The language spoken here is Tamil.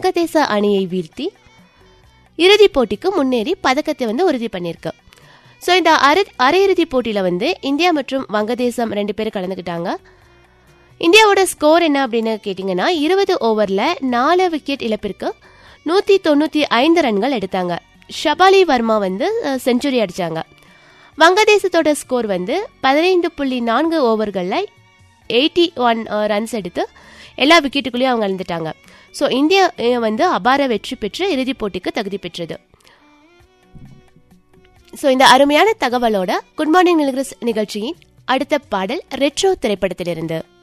வங்கதேச அணியை வீழ்த்தி இறுதிப் போட்டிக்கு முன்னேறி பதக்கத்தை வந்து உறுதி பண்ணியிருக்கு ஸோ இந்த அரை அரையிறுதிப் போட்டியில் வந்து இந்தியா மற்றும் வங்கதேசம் ரெண்டு பேரும் கலந்துக்கிட்டாங்க இந்தியாவோட ஸ்கோர் என்ன அப்படின்னு கேட்டிங்கன்னா இருபது ஓவரில் நாலு விக்கெட் இழப்பிற்கு நூற்றி தொண்ணூற்றி ஐந்து ரன்கள் எடுத்தாங்க ஷபாலி வர்மா வந்து செஞ்சுரி அடித்தாங்க வங்கதேசத்தோட ஸ்கோர் வந்து பதினைந்து புள்ளி நான்கு ஓவர்களில் எயிட்டி ஒன் ரன்ஸ் எடுத்து எல்லா விக்கெட்டுக்குள்ளேயும் அவங்க இழந்துட்டாங்க ஸோ இந்தியா அஹ், வந்து அபார வெற்றி பெற்று இறுதிப் போட்டிக்கு தகுதி பெற்றது ஸோ இந்த அருமையான தகவலோட குட் மார்னிங் நிகழ்ச்சியின் அடுத்த பாடல் ரெட்ரோ திரைப்படத்திலிருந்து